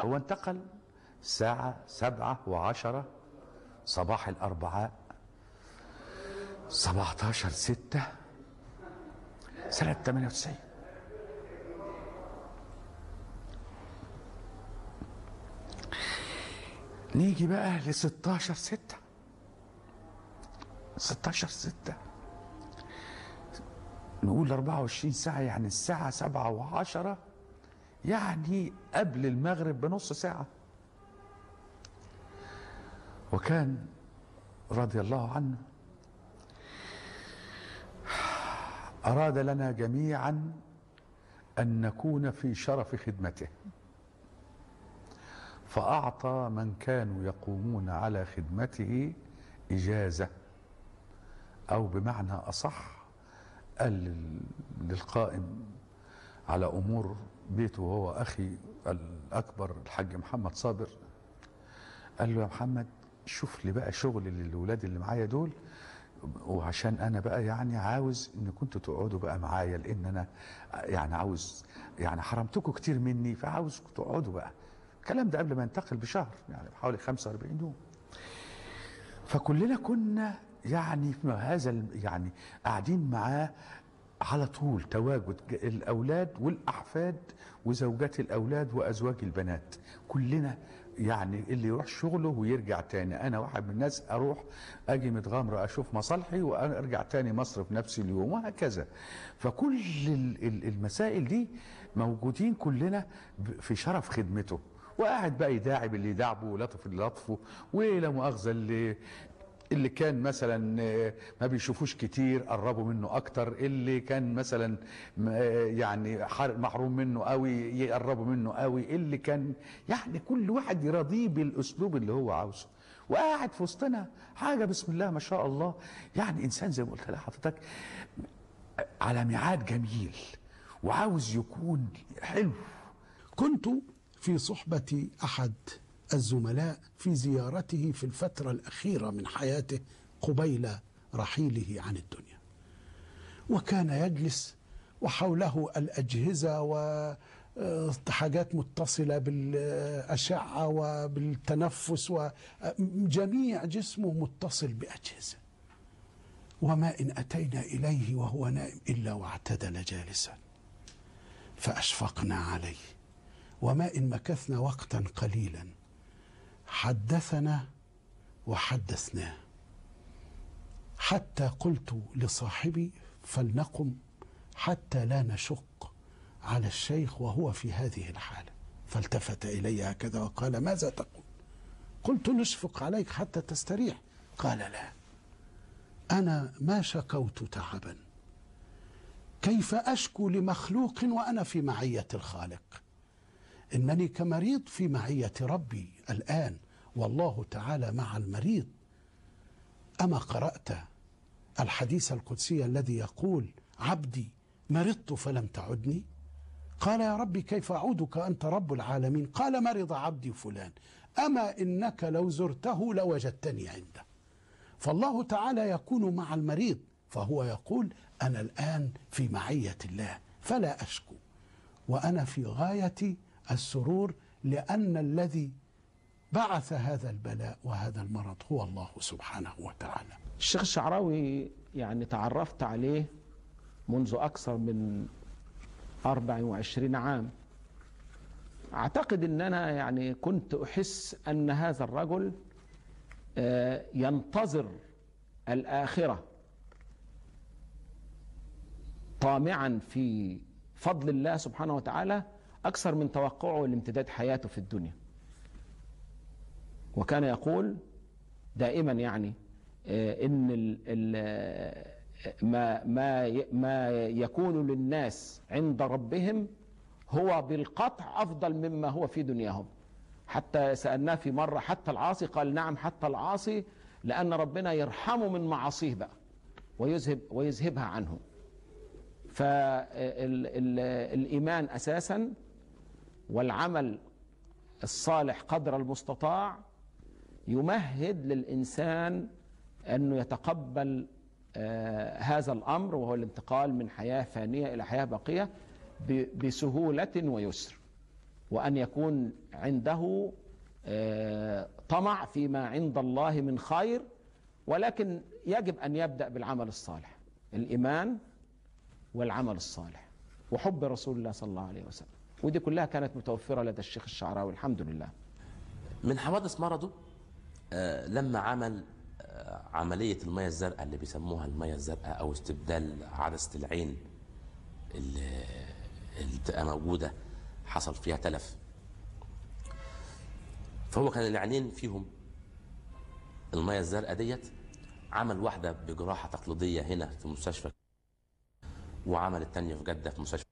هو انتقل الساعة سبعة وعشرة صباح الأربعاء 17 ستة سنة 98 نيجي بقى ل 16 ستة 16 ستة نقول 24 ساعة يعني الساعة سبعة وعشرة يعني قبل المغرب بنص ساعة وكان رضي الله عنه أراد لنا جميعا أن نكون في شرف خدمته فأعطى من كانوا يقومون على خدمته إجازة أو بمعنى أصح قال للقائم على أمور بيته وهو أخي الأكبر الحاج محمد صابر قال له يا محمد شوف لي بقى شغل للولاد اللي معايا دول وعشان انا بقى يعني عاوز ان كنتوا تقعدوا بقى معايا لان انا يعني عاوز يعني حرمتكم كتير مني فعاوز تقعدوا بقى الكلام ده قبل ما ينتقل بشهر يعني بحوالي 45 يوم فكلنا كنا يعني في هذا يعني قاعدين معاه على طول تواجد الاولاد والاحفاد وزوجات الاولاد وازواج البنات كلنا يعني اللي يروح شغله ويرجع تاني انا واحد من الناس اروح اجي متغامره اشوف مصالحي وارجع تاني مصر في نفس اليوم وهكذا فكل المسائل دي موجودين كلنا في شرف خدمته وقاعد بقى يداعب اللي يداعبه ولطف اللي لطفه ولا مؤاخذه اللي اللي كان مثلا ما بيشوفوش كتير قربوا منه اكتر اللي كان مثلا يعني محروم منه قوي يقربوا منه قوي اللي كان يعني كل واحد يراضيه بالاسلوب اللي هو عاوزه وقاعد في وسطنا حاجه بسم الله ما شاء الله يعني انسان زي ما قلت لحضرتك على ميعاد جميل وعاوز يكون حلو كنت في صحبة أحد الزملاء في زيارته في الفترة الأخيرة من حياته قبيل رحيله عن الدنيا وكان يجلس وحوله الأجهزة وحاجات متصلة بالأشعة وبالتنفس وجميع جسمه متصل بأجهزة وما إن أتينا إليه وهو نائم إلا واعتدل جالسا فأشفقنا عليه وما إن مكثنا وقتا قليلا حدثنا وحدثناه حتى قلت لصاحبي فلنقم حتى لا نشق على الشيخ وهو في هذه الحالة فالتفت إلي هكذا وقال ماذا تقول قلت نشفق عليك حتى تستريح قال لا أنا ما شكوت تعبا كيف أشكو لمخلوق وأنا في معية الخالق إنني كمريض في معية ربي الآن والله تعالى مع المريض أما قرأت الحديث القدسي الذي يقول عبدي مرضت فلم تعدني قال يا ربي كيف أعودك أنت رب العالمين قال مرض عبدي فلان أما إنك لو زرته لوجدتني عنده فالله تعالى يكون مع المريض فهو يقول أنا الآن في معية الله فلا أشكو وأنا في غاية السرور لأن الذي بعث هذا البلاء وهذا المرض هو الله سبحانه وتعالى الشيخ الشعراوي يعني تعرفت عليه منذ أكثر من 24 عام أعتقد أن أنا يعني كنت أحس أن هذا الرجل ينتظر الآخرة طامعا في فضل الله سبحانه وتعالى أكثر من توقعه لامتداد حياته في الدنيا وكان يقول دائما يعني ان ال ال ما ما ما يكون للناس عند ربهم هو بالقطع افضل مما هو في دنياهم حتى سالناه في مره حتى العاصي قال نعم حتى العاصي لان ربنا يرحمه من معاصيه بقى ويذهب ويذهبها عنه فالايمان اساسا والعمل الصالح قدر المستطاع يمهد للإنسان أنه يتقبل آه هذا الأمر وهو الانتقال من حياة فانية إلى حياة باقية بسهولة ويسر وأن يكون عنده آه، طمع فيما عند الله من خير ولكن يجب أن يبدأ بالعمل الصالح الإيمان والعمل الصالح وحب رسول الله صلى الله عليه وسلم ودي كلها كانت متوفرة لدى الشيخ الشعراوي الحمد لله من حوادث مرضه آه، لما عمل آه، عملية المية الزرقاء اللي بيسموها المية الزرقاء أو استبدال عدسة العين اللي اللي بتبقى موجودة حصل فيها تلف فهو كان العينين فيهم المية الزرقاء ديت عمل واحدة بجراحة تقليدية هنا في مستشفى وعمل التانية في جدة في مستشفى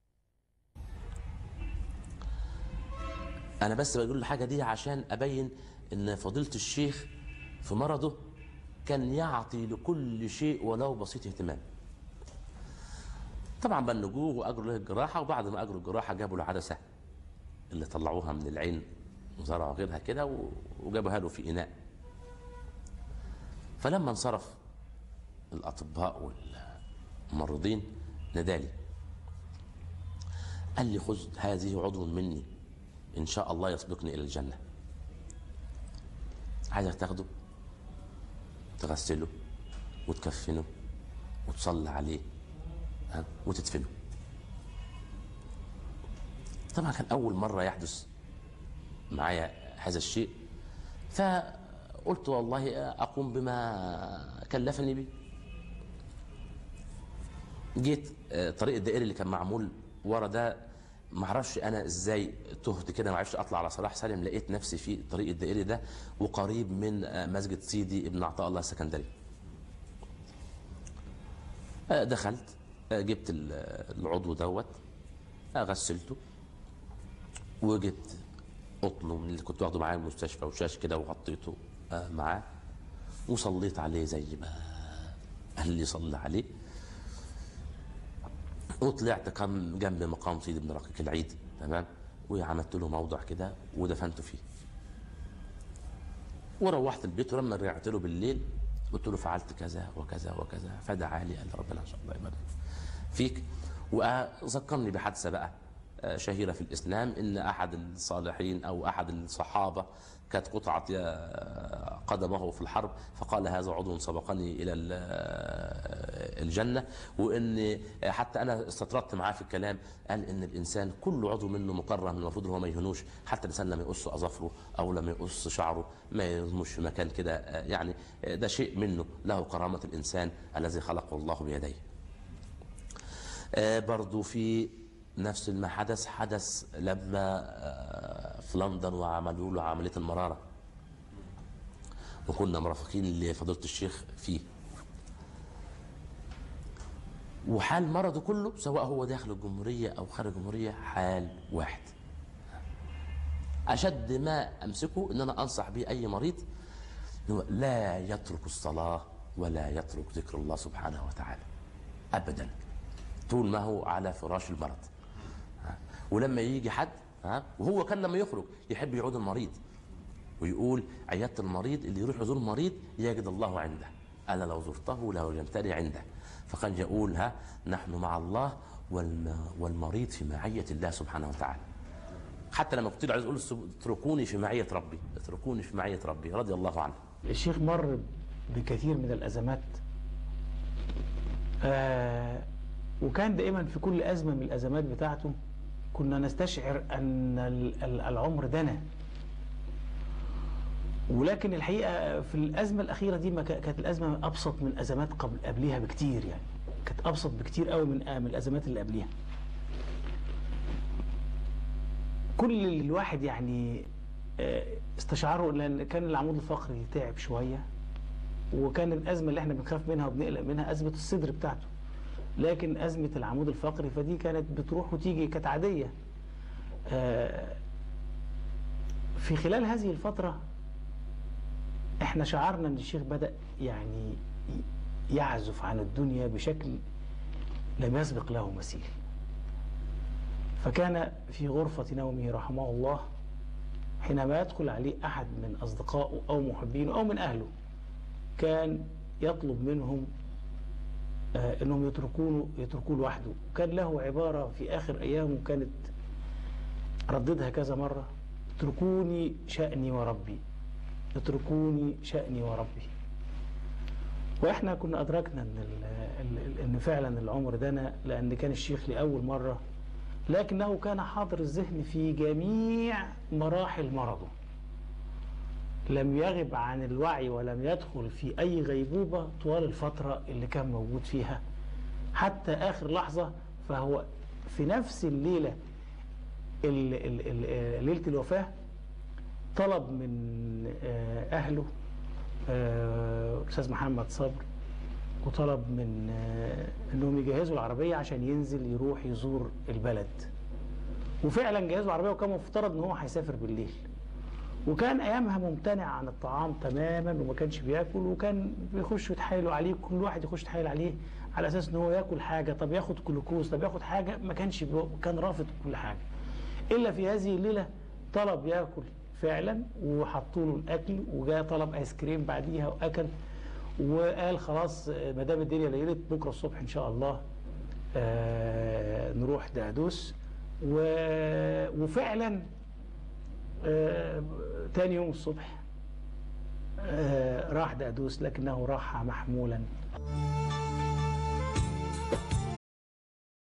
انا بس بقول الحاجه دي عشان ابين ان فضيله الشيخ في مرضه كان يعطي لكل شيء ولو بسيط اهتمام طبعا بلجوه واجروا له الجراحه وبعد ما اجروا الجراحه جابوا له عدسه اللي طلعوها من العين وزرعوا غيرها كده و- وجابوها له في اناء فلما انصرف الاطباء والممرضين نادالي قال لي خذ هذه عضو مني ان شاء الله يسبقني الى الجنه عايزك تاخده تغسله وتكفنه وتصلي عليه ها، وتدفنه طبعا كان اول مره يحدث معايا هذا الشيء فقلت والله اقوم بما كلفني به جيت آه، طريق الدائري اللي كان معمول ورا ده ما اعرفش انا ازاي تهت كده ما عرفش اطلع على صلاح سالم لقيت نفسي في طريق الدائري ده وقريب من آه، مسجد سيدي ابن عطاء الله السكندري آه، دخلت آه، جبت ال- العضو دوت آه، غسلته وجبت قطنه من اللي كنت واخده معايا من المستشفى وشاش كده وغطيته آه، معاه وصليت عليه زي ما قال لي صلي عليه وطلعت كم جنب مقام سيدي بن رقيق العيد تمام وعملت له موضع كده ودفنته فيه وروحت البيت ولما رجعت له بالليل قلت له فعلت كذا وكذا وكذا فدعا لي قال ربنا ان شاء الله يبارك فيك وذكرني بحادثه بقى آه، شهيره في الاسلام ان احد الصالحين او احد الصحابه كانت قطعه آه، قدمه في الحرب فقال هذا عضو سبقني الى ال- آه، الجنه وان حتى انا استطردت معاه في الكلام قال ان الانسان كل عضو منه مكرم المفروض ان هو ما يهنوش حتى الانسان لما يقص اظافره او لما يقص شعره ما يرموش في مكان كده آه، يعني آه، ده شيء منه له كرامه الانسان الذي خلقه الله بيديه آه، برضو في نفس ما حدث حدث لما آه، في لندن وعملوا له عملية المرارة وكنا مرافقين لفضيلة الشيخ فيه وحال مرضه كله سواء هو داخل الجمهورية أو خارج الجمهورية حال واحد أشد ما أمسكه إن أنا أنصح به أي مريض إنه لا يترك الصلاة ولا يترك ذكر الله سبحانه وتعالى أبدا طول ما هو على فراش المرض ها؟ ولما يجي حد ها وهو كان لما يخرج يحب يعود المريض ويقول عيادة المريض اللي يروح يزور المريض يجد الله عنده أنا لو زرته لو يمتلي عنده فكان يقول ها نحن مع الله والم- والمريض في معية الله سبحانه وتعالى حتى لما كنت له عايز اقول السب- اتركوني في معية ربي اتركوني في معية ربي رضي الله عنه الشيخ مر بكثير من الأزمات آه وكان دائما في كل أزمة من الأزمات بتاعته كنا نستشعر أن ال- ال- العمر دنا ولكن الحقيقة في الأزمة الأخيرة دي ما كا- كانت الأزمة أبسط من أزمات قبل قبلها بكتير يعني كانت أبسط بكتير قوي من من الأزمات اللي قبلها كل اللي الواحد يعني آه، استشعره لأن كان العمود الفقري تعب شوية وكان الأزمة اللي احنا بنخاف منها وبنقلق منها أزمة الصدر بتاعته لكن أزمة العمود الفقري فدي كانت بتروح وتيجي كانت عادية آه، في خلال هذه الفترة احنا شعرنا ان الشيخ بدأ يعني يعزف عن الدنيا بشكل لم يسبق له مثيل فكان في غرفة نومه رحمه الله حينما يدخل عليه أحد من أصدقائه أو محبينه أو من أهله كان يطلب منهم آه، أنهم يتركونه يتركوه لوحده كان له عبارة في آخر أيامه كانت رددها كذا مرة اتركوني شأني وربي اتركوني شأني وربي واحنا كنا ادركنا ان ال- ال- ان فعلا العمر دنا لان كان الشيخ لاول مره لكنه كان حاضر الذهن في جميع مراحل مرضه لم يغب عن الوعي ولم يدخل في اي غيبوبه طوال الفتره اللي كان موجود فيها حتى اخر لحظه فهو في نفس الليله ال- ال- ال- ليله الوفاه طلب من آه، اهله آه، استاذ محمد صبر وطلب من آه، انهم يجهزوا العربيه عشان ينزل يروح يزور البلد وفعلا جهزوا العربيه وكان مفترض ان هو هيسافر بالليل وكان ايامها ممتنع عن الطعام تماما وما كانش بياكل وكان بيخشوا يتحايلوا عليه كل واحد يخش يتحايل عليه على اساس ان هو ياكل حاجه طب ياخد جلوكوز طب ياخد حاجه ما كانش بي... كان رافض كل حاجه الا في هذه الليله طلب ياكل فعلا وحطوا له الاكل وجاء طلب ايس كريم بعديها واكل وقال خلاص ما دام الدنيا ليلت بكره الصبح ان شاء الله آه نروح دقدوس و- وفعلا آه تاني يوم الصبح آه راح دقدوس لكنه راح محمولا